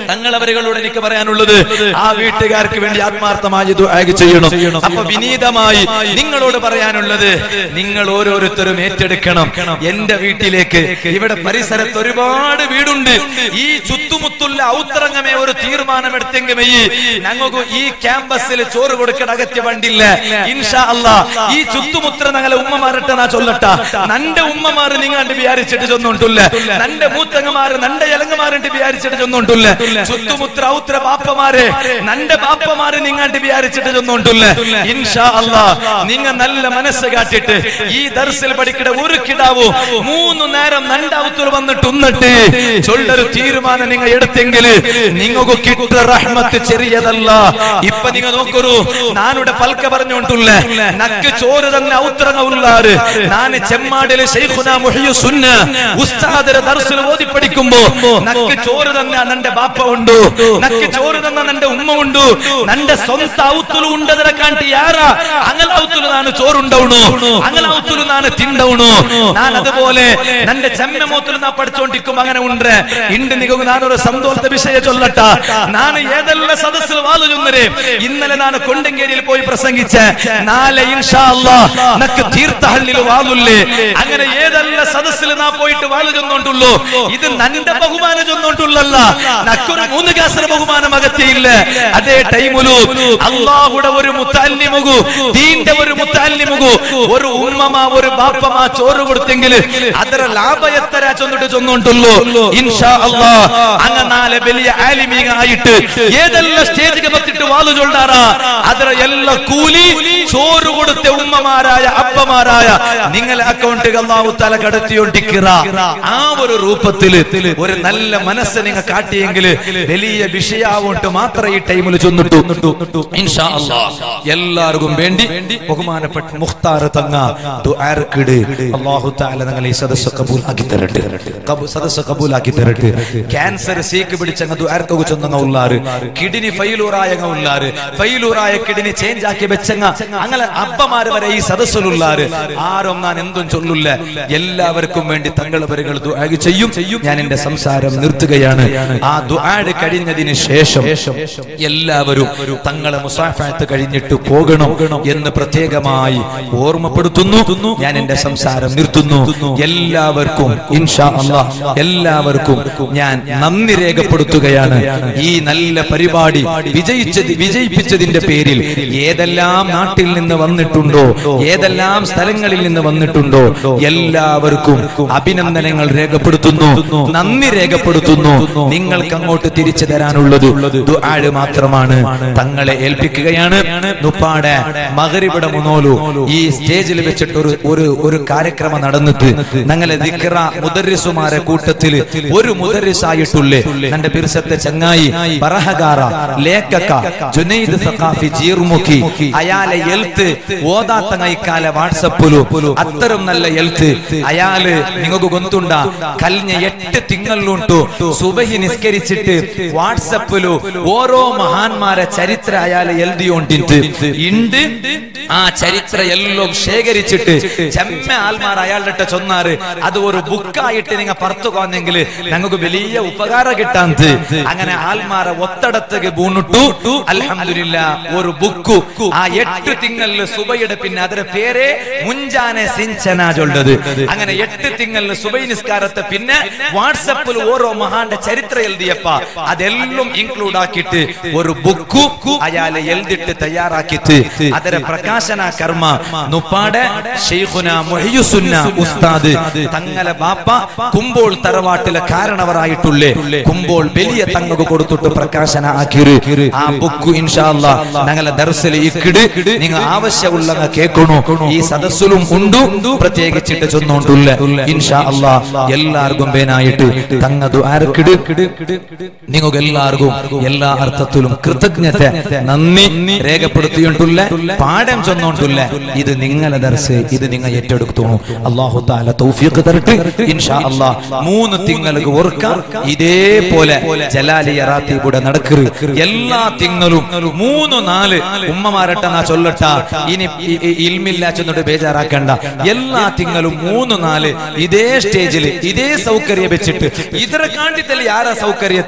A: തങ്ങളവരുകളോട് എനിക്ക് പറയാനുള്ളത് ആ വീട്ടുകാർക്ക് വേണ്ടി ആത്മാർത്ഥമായി ദുആ ചെയ്യണം അപ്പൊ വിനീതമായി നിങ്ങളോട് പറയാനുള്ളത് നിങ്ങൾ ഓരോരുത്തരും ഏറ്റെടുക്കണം എന്റെ വീട്ടിലേക്ക് ഇവിടെ പരിസരത്ത് ഒരുപാട് വീടുണ്ട് ഈ ചുത്തുമുത്തുള്ള ഔത്തറങ്ങമേ ഒരു തീരുമാനമെടുത്തെങ്കിൽ ഞങ്ങൾക്ക് ഈ ക്യാമ്പസിൽ ചോറ് കൊടുക്കണ അകത്യ വണ്ടില്ല ഇൻഷാ അല്ലാ ഈ ചുത്തുമുത്ര ഞങ്ങളെ ഉമ്മമാരട്ടെ നാ ചൊല്ലട്ട നന്റെ ഉമ്മമാര് നിങ്ങാണ്ട് വിചാരിച്ചിട്ട് ചൊന്നുണ്ടില്ല നന്റെ മൂത്തങ്ങമാര് നന്റെ ഇലങ്ങമാരുണ്ട് വിചാരിച്ചിട്ട് ചൊന്നുണ്ടില്ല ചുത്തുമുത്ര ഔത്ര ബാപ്പമാരെ നന്റെ ബാപ്പമാര് നിങ്ങാണ്ട് വിചാരിച്ചിട്ട് ചൊന്നുണ്ടില്ല ഇൻഷാ അല്ലാ നിങ്ങ നല്ല മനസ്സ് കാട്ടിട്ട് ഈ ദർസിൽ പഠിക്കണ ഒരു കിടാവോ മൂന്ന് നേരം നന്റെ ഔത്തർ വന്നിട്ട് ഉന്നിട്ട് ചൊല്ലൊരു തീരുമാനം നിങ്ങൾ എടുത്തെങ്കിൽ നിങ്ങൾക്ക് കിട്ട റഹ്മത്ത് ചെറിയതല്ല ഇപ്പൊ നിങ്ങൾ നോക്കൊരു നാനുടെ പൽക്ക പറഞ്ഞോണ്ടുള്ള നക്ക് ചോറ് തന്നെ ഔത്രങ്ങ ഉള്ളാറ് നാന് ചെമ്മാടില് ശൈഖുന മുഹിയു സുന്ന ഉസ്താദര ദർസിൽ ഓതി പഠിക്കുമ്പോ നക്ക് ചോറ് തന്നെ നന്റെ ബാപ്പ ഉണ്ടു നക്ക് ചോറ് തന്നെ നന്റെ ഉമ്മ ഉണ്ടു നന്റെ സ്വന്ത ഔത്തുಲು ഉണ്ടതിനെ കാണ്ടി ಯಾರ ಅಂಗಲ ಔತುಲು ನಾನು ಚೋರುಂಡವನು ಅಂಗಲ ಔತುಲು ನಾನು ತಿಂಡವನು ನಾನು അതുപോലെ നന്റെ ചെമ്മ മൂത്തിൽ നാ പഠിച്ചോണ്ടിരിക്കും അങ്ങനെ ഉണ്ട് ഇണ്ട് നിഗു നാനൊരു സന്തോഷത്തെ വിഷയ ചൊല്ലട്ട ನಾನು ഏതെല്ല സദസ്സിൽ വാലു ചൊന്നരെ ഇന്നലെ ನಾನು കൊണ്ടങ്കേരിയിൽ പോയി പ്രസംഗിച്ച നാളെ ഇൻഷാ അല്ലാ നക്ക് തീർത്ഥഹള്ളിൽ വാലുല്ലേ അങ്ങനെ ഏതെല്ല സദസ്സിൽ നാ പോയിട്ട് വാലു ചൊന്നോണ്ടുള്ളൂ ഇത് നന്റെ ബഹുമാനം ചൊന്നോണ്ടുള്ളല്ല നക്കൊരു മൂന്ന് കാസര ബഹുമാനം അകത്തിയില്ല അതേ ടൈമുലു അള്ളാഹുടെ ഒരു മുത്താലിമുകു ദീന്റെ ഒരു മുത്താലിമുകു ഒരു ഉമ്മമ ഒരു ബാപ്പമ ചോറ് കൊടുത്തെങ്കിൽ ಅದರ ಲಾಭ ಎತ್ತರ ಚೊಂದಿಟ್ಟು ಚೊಂದುಂಟುള്ളൂ ಇನ್ಶಾ ಅಲ್ಲಾ ಅಂಗ ನಾಳೆ ಬೆಲಿಯ ಆಲಿಮೀಗ ಆಯಿಟ್ಟು ಏದೆಲ್ಲ സ്റ്റേജിಗೆ ಬತ್ತಿಟ್ಟು ವಾಲು ಚೊಲ್ಲಾರ ಅದರ ಎಲ್ಲ ಕೂಲಿ ചോറ് കൊടുത്ത ഉമ്മമാരായ അപ്പമാരായ നിങ്ങളെ അക്കൗണ്ടിൽ അള്ളാഹു തല കടത്തിയൊണ്ടിക്കിറ ആ ഒരു രൂപത്തില് ഒരു നല്ല മനസ്സ് നിങ്ങൾ കാട്ടിയെങ്കിൽ വലിയ വിഷയാവുണ്ട് മാത്രം ഈ ടൈമിൽ ചൊന്നിട്ടു ഇൻഷാ അല്ലാ എല്ലാവർക്കും വേണ്ടി ബഹുമാനപ്പെട്ട മുഖ്താർ തങ്ങ ദുആർക്കിട് അല്ലാഹു തആല നിങ്ങൾ ഈ സദസ്സ് കബൂലാക്കി തരട്ടെ കബൂ- സദസ്സ് കബൂലാക്കി തരട്ടെ ക്യാൻസർ സീക്ക് പിടിച്ചങ്ങ ദുആർക്കൊക്കെ ചൊന്നങ്ങ ഉള്ളാറ് കിഡ്നി ഫെയിലൂറായങ്ങ ഉള്ളാറ് ഫെയിലൂറായ കിഡ്നി ചേഞ്ച് ആക്കി വെച്ചങ്ങ അങ്ങനെ അപ്പമാര് വരെ ഈ സദസ്സിലുള്ളാറ് ആരും ഞാൻ എന്തും ചൊല്ലില്ല എല്ലാവർക്കും വേണ്ടി തങ്ങളുടെ വരികൾ ദുആ ചെയ്യും ഞാൻ എന്റെ സംസാരം നിർത്തുകയാണ് ആ ദുആട് കഴിഞ്ഞതിന് ശേഷം എല്ലാവരും തങ്ങളെ മുസാഫാത്ത് കഴിഞ്ഞിട്ട് പോകണം എന്ന് പ്രത്യേകമായി ഓർമ്മപ്പെടുത്തുന്നു ഞാൻ എന്റെ സംസാരം നിർത്തുന്നു എല്ലാവർക്കും ഇൻഷാ അല്ലാഹ് എല്ലാവർക്കും ഞാൻ നന്ദി രേഖപ്പെടുത്തുകയാണ് ഈ നല്ല പരിപാടി വിജയിച്ചത് വിജയിപ്പിച്ചതിന്റെ പേരിൽ ഏതെല്ലാം നാട്ടിൽ നിന്ന് വന്നിട്ടുണ്ടോ ഏതെല്ലാം സ്ഥലങ്ങളിൽ നിന്ന് വന്നിട്ടുണ്ടോ എല്ലാവർക്കും അഭിനന്ദനങ്ങൾ രേഖപ്പെടുത്തുന്നു നന്ദി രേഖപ്പെടുത്തുന്നു നിങ്ങൾക്ക് അങ്ങോട്ട് തിരിച്ചു തരാനുള്ളത് ദുആഴ് മാത്രമാണ് തങ്ങളെ ഏൽപ്പിക്കുകയാണ് നുപ്പാടെ മകരിവിടെ മുന്നോലു ഈ സ്റ്റേജിൽ വെച്ചിട്ട് ഒരു ഒരു ഒരു കാര്യക്രമം നടന്നിട്ട് ഞങ്ങളെ ദിക്റ മുദരിസുമാരെ കൂട്ടത്തില് ഒരു മുദരിസായിട്ടുള്ളേ എന്റെ ബിർസത്തെ ചങ്ങായി ബറഹഗാറ ലേഖക ജുനൈദ് സഖാഫി ജീർമുഖി അയാളെ എൽത്ത് ഓതാത്ത കൈക്കാല വാട്സപ്പിലു അത്തരം നല്ല എൽത്ത് അയാള് നിങ്ങൾക്ക് ഗൊന്തുണ്ട കലിഞ്ഞ എട്ട് തിങ്ങളിലുണ്ടു സുബഹി നിസ്കരിച്ചിട്ട് വാട്സപ്പിലു ഓരോ മഹാന്മാരെ ചരിത്ര അയാൾ എഴുതിയോണ്ടിട്ട് ഇണ്ട് ആ ചരിത്ര എല്ലാം ശേഖരിച്ചിട്ട് ചെമ്മ ആൽമാർ അയാളുടെ ചൊന്നാറ് അത് ഒരു ബുക്കായിട്ട് നിങ്ങൾ പുറത്തു പോന്നെങ്കിൽ ഞങ്ങൾക്ക് വലിയ ഉപകാരം കിട്ടാന്ത് അങ്ങനെ ആൽമാരെ ഒത്തടത്തേക്ക് പൂണിട്ടു അൽഹംദുലില്ല ഒരു ബുക്കു ആ എട്ട് തിങ്ങലില് സുബയുടെ പിന്നെ അതിന്റെ പേരെ മുഞ്ചാനെ സിഞ്ചന ചൊല്ലത് അങ്ങനെ എട്ട് തിങ്ങലില് സുബൈ നിസ്കാരത്തെ പിന്നെ വാട്സപ്പിൽ ഓരോ മഹാന്റെ ചരിത്രം എഴുതിയപ്പ അതെല്ലാം ഇൻക്ലൂഡ് ആക്കിയിട്ട് ഒരു ബുക്കു അയാളെ എഴുതിട്ട് തയ്യാറാക്കിയിട്ട് അതിന്റെ പ്രകാശന കർമ്മ നുപ്പാടെ ഷെയ്ഖുന മുഹിയുസുന്ന ഉസ്താദ് തങ്ങളെ ബാപ്പ കുമ്പോൾ തറവാട്ടിലെ കാരണവരായിട്ടുള്ളേ കുമ്പോൾ വലിയ തങ്ങൾക്ക് കൊടുത്തിട്ട് പ്രകാശന ആക്കിര് ആ ബുക്ക് ഇൻഷാല്ല ഞങ്ങളെ ദർശല ഇക്കിട് നിങ്ങൾ ആവശ്യമുള്ള കേൾക്കണു ഈ സദസ്സിലും ഉണ്ടു പ്രത്യേകിച്ചിട്ട് ചൊന്നോണ്ടുള്ള ഇൻഷാ അല്ലാ എല്ലാവർക്കും പേനായിട്ട് തങ്ങതു ആർക്കിട് നിങ്ങൾക്ക് എല്ലാവർക്കും എല്ലാ അർത്ഥത്തിലും കൃതജ്ഞത നന്ദി രേഖപ്പെടുത്തിയിട്ടുള്ള പാഠം ചൊന്നോണ്ടുള്ള ഇത് നിങ്ങളെ ദർസ് ഇത് നിങ്ങൾ ഏറ്റെടുത്തു അള്ളാഹു താല തൗഫീഖ് തരട്ടെ ഇൻഷാ അല്ലാ മൂന്ന് തിങ്ങൾക്ക് ഓർക്കാം ഇതേപോലെ ജലാലിയ റാത്തീബൂടെ നടക്കരുത് എല്ലാ തിങ്ങളും മൂന്ന് നാല് ഉമ്മമാരട്ട നാ ചൊല്ലട്ട ഇനി ഇ- ഇ- ഇൽമില്ല ചെന്നിട്ട് ബേജാറാക്കണ്ട എല്ലാ തിങ്ങളും മൂന്ന് നാല് ഇതേ സ്റ്റേജിൽ ഇതേ സൗകര്യം വെച്ചിട്ട് ഇതിനെ കാണ്ടിത്തല്ലേ ആരാ സൗകര്യത്തിൽ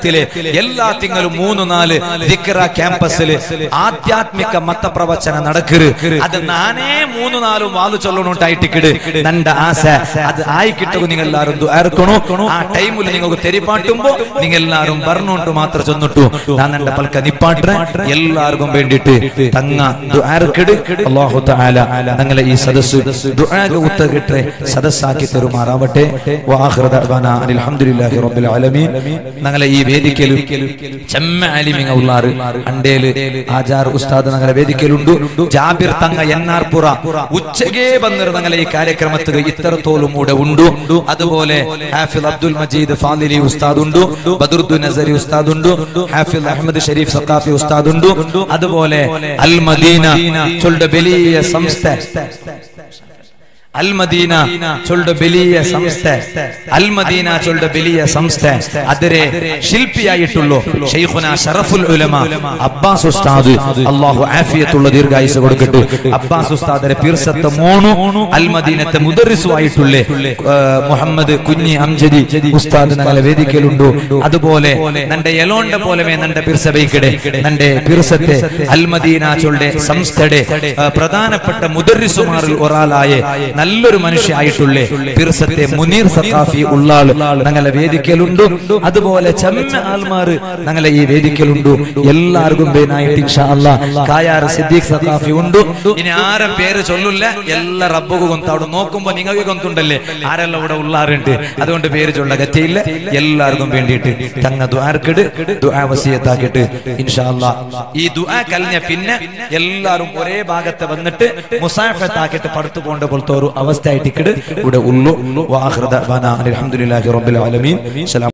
A: കേരളത്തിലെ എല്ലാ തിങ്കളും മൂന്ന് നാല് ദിക്ര ക്യാമ്പസിൽ ആധ്യാത്മിക മതപ്രവചന നടക്കരുത് അത് നാനേ മൂന്ന് നാലും വാല് ചൊല്ലണോട്ടായിട്ടിക്കിട് നണ്ട ആസ അത് ആയി കിട്ടുക നിങ്ങൾ എല്ലാവരും ദ്വാരക്കണോ ആ ടൈമിൽ നിങ്ങൾക്ക് തെരിപ്പാട്ടുമ്പോ നിങ്ങൾ എല്ലാവരും പറഞ്ഞോണ്ട് മാത്രം ചെന്നിട്ടു ഞാൻ നണ്ട പൽക്ക നിപ്പാട്ടെ എല്ലാവർക്കും വേണ്ടിയിട്ട് തങ്ങ ദ്വാരക്കിട് അള്ളാഹു തആല ഞങ്ങളെ ഈ സദസ്സ് ദുആക ഉത്തകിട്ടെ സദസ്സാക്കി തരുമാറാവട്ടെ വാഹിറ ദഅവാന അനിൽ ഹംദുലില്ലാഹി റബ്ബിൽ ആലമീൻ ഞങ്ങളെ ഈ വേദിക്കയിൽ ചെമ്മ ആലിമിങ്ങ ഉള്ളാറ് അണ്ടേല് ആചാർ ഉസ്താദ് ഞങ്ങളെ വേദിക്കലുണ്ട് ജാബിർ തങ്ങ എന്നാർപുറ ഉച്ചകേ വന്നിരുന്ന ഞങ്ങളെ ഈ കാര്യക്രമത്തിൽ ഇത്രത്തോളം കൂടെ ഉണ്ട് അതുപോലെ ഹാഫിൽ അബ്ദുൽ മജീദ് ഫാദിലി ഉസ്താദ് ഉണ്ട് ബദറുദ്ദു നസരി ഉസ്താദ് ഉണ്ട് ഹാഫിൽ അഹമ്മദ് ഷരീഫ് സക്കാഫി ഉസ്താദ് ഉണ്ട് അതുപോലെ അൽ മദീന ചൊല്ലുടെ വലിയ സംസ്ഥ അൽ മദീന ചൊല്ലുടെ വലിയ സംസ്ഥ അൽ മദീന ചൊല്ലുടെ വലിയ സംസ്ഥ അതിരെ ശില്പിയായിട്ടുള്ളൂ ഷെയ്ഖുന ഷറഫുൽ ഉലമ അബ്ബാസ് ഉസ്താദ് അല്ലാഹു ആഫിയത്തുള്ള ദീർഘായുസ് കൊടുക്കട്ടെ അബ്ബാസ് ഉസ്താദിനെ പീർസത്തെ മോണു അൽ മദീനത്തെ മുദറിസു ആയിട്ടുള്ളേ മുഹമ്മദ് കുഞ്ഞി അംജദി ഉസ്താദ് ഞങ്ങളെ വേദിക്കലുണ്ടു അതുപോലെ നന്റെ എലോണ്ട പോലമേ നന്റെ പിർസബൈക്കിടെ നന്റെ പിർസത്തെ അൽ മദീന ചൊല്ലുടെ സംസ്ഥയുടെ ആ, പ്രധാനപ്പെട്ട മുദറിസുമാരിൽ ഒരാളായ നല്ലൊരു മനുഷ്യായിട്ടുള്ളേ പിർസത്തെ മുനീർ സഖാഫി ഉള്ളാൾ ഞങ്ങളെ വേദിക്കലുണ്ട് അതുപോലെ ചെമ്മ ആൽമാർ ഞങ്ങളെ ഈ വേദിക്കലുണ്ട് എല്ലാവർക്കും പേനായിട്ട് ഇൻഷാ അല്ലാ കായാർ സിദ്ദീഖ് സഖാഫി ഉണ്ട് ഇനി ആരെ പേര് ചൊല്ലില്ല എല്ലാ റബ്ബുക്ക് കൊന്ത അവിടെ നോക്കുമ്പോ നിങ്ങൾക്ക് കൊന്തുണ്ടല്ലേ ആരെല്ലാം ഇവിടെ ഉള്ളാറുണ്ട് അതുകൊണ്ട് പേര് ചൊല്ല ഗറ്റയില്ല എല്ലാവർക്കും വേണ്ടിയിട്ട് തങ്ങ ദ്വാർക്കിട് ദുആ വസിയത്താക്കിയിട്ട് ഇൻഷാ അല്ലാ ഈ ദുആ കലിഞ്ഞ പിന്നെ എല്ലാവരും ഒരേ ഭാഗത്ത് വന്നിട്ട് മുസാഫത്താക്കിയിട്ട് പടുത്തു പോകേണ്ട പോലത്തെ ഒരു അവസ്ഥ ആയിട്ട് ഇവിടെ ഉള്ളു വാഹൃദ അലഹമുല്ലാഹി റബ്ബിൽ ആലമീൻ സലാം